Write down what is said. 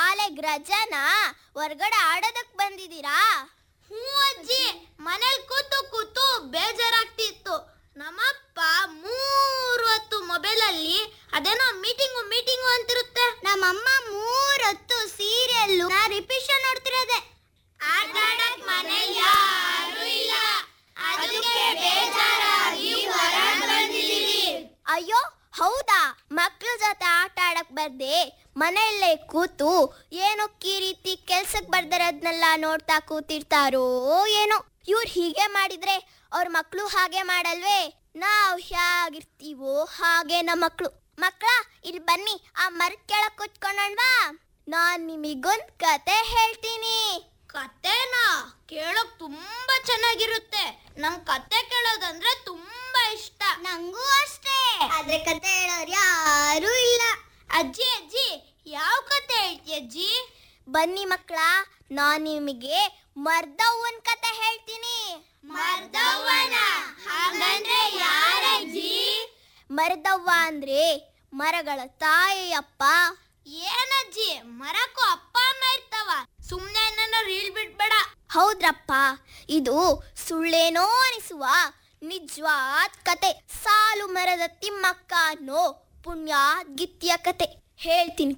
ಶಾಲೆಗ್ ರಜಾನಾ ಹೊರ್ಗಡೆ ಆಡೋದಕ್ ಬಂದಿದ್ದೀರಾ ಹ್ಞೂ ಅಜ್ಜಿ ಮನೇಲಿ ಕೂತು ಕೂತು ಬೇಜಾರಾಗ್ತಿತ್ತು ನಮ್ಮಪ್ಪ ಮೂರು ಹೊತ್ತು ಮೊಬೈಲಲ್ಲಿ ಅದೇನೋ ಮೀಟಿಂಗು ಮೀಟಿಂಗು ಅಂತಿರುತ್ತೆ ನಮ್ಮಮ್ಮ ಮೂರೊತ್ತು ಸೀರಿಯಲ್ ರಿಪಿಷನ್ ನೋಡ್ತಿರೋದೆ ಆಟ ಆಡಕ್ ಮನೇಲಿ ಯಾರು ಇಲ್ಲ ಅದಕ್ಕೆ ಬೇಜಾರಾಗಿ ಹೊರಗ್ ಬಂದಿದೀವಿ ಅಯ್ಯೋ ಹೌದಾ ಮಕ್ಳ ಜೊತೆ ಆಟ ಆಡಕ್ ಬರ್ದೆ ಮನೆಯಲ್ಲೇ ಕೂತು ಏನೋ ಈ ರೀತಿ ಕೆಲ್ಸಕ್ ಬರ್ದಿರೋದ್ನೆಲ್ಲ ನೋಡ್ತಾ ಕೂತಿರ್ತಾರೋ ಏನೋ ಇವ್ರು ಹೀಗೆ ಮಾಡಿದ್ರೆ ಅವ್ರ ಮಕ್ಳು ಹಾಗೆ ಮಾಡಲ್ವೇ ನಾವ್ ಹೇಗಿರ್ತೀವೋ ಹಾಗೆ ನಮ್ಮ ಮಕ್ಳು ಮಕ್ಳ ಇಲ್ಲಿ ಬನ್ನಿ ಆ ಮರದ ಕೆಳಗ್ ಕುತ್ಕೊಂಡಣ್ವಾ ನಾನ್ ನಿಮಿಗೊಂದ್ ಕತೆ ಹೇಳ್ತೀನಿ ಕತೆನಾ ಕೇಳೋಕ್ ತುಂಬಾ ಚೆನ್ನಾಗಿರುತ್ತೆ ನಂಗ್ ಕತೆ ಕೇಳೋದಂದ್ರೆ ತುಂಬಾ ಇಷ್ಟ ನಂಗೂ ಅಷ್ಟೇ ಆದ್ರೆ ಕತೆ ಹೇಳೋರು ಯಾರೂ ಇಲ್ಲ ಅಜ್ಜಿ ಅಜ್ಜಿ ಯಾವ ಕತೆ ಹೇಳ್ತಿ ಅಜ್ಜಿ ಬನ್ನಿ ಮಕ್ಕಳ ನಾನ್ ನಿಮಗೆ ಮರ್ದವ್ವನ್ ಕತೆ ಹೇಳ್ತೀನಿ ಮರ್ದವ್ವನ? ಹಾಗಂದ್ರೆ ಯಾರಜ್ಜಿ? ಮರ್ದವ್ವ ಅಂದ್ರೆ ಮರಗಳ ತಾಯಿಯಪ್ಪ ಏನಜ್ಜಿ ಮರಕ್ಕೂ ಅಪ್ಪ ಅಮ್ಮ ಇರ್ತಾವ ಸುಮ್ನೆ ನನ್ನ ರೀಲ್ ಬಿಡ್ಬೇಡ ಹೌದ್ರಪ್ಪ ಇದು ಸುಳ್ಳೇನೋ ಅನಿಸುವ ನಿಜವಾದ ಕತೆ ಸಾಲು ಮರದ ತಿಮ್ಮಕ್ಕ ಅನ್ನೋ ಪುಣ್ಯ ಗಿತ್ತಿಯ ಕತೆ ಹೇಳ್ತೀನಿ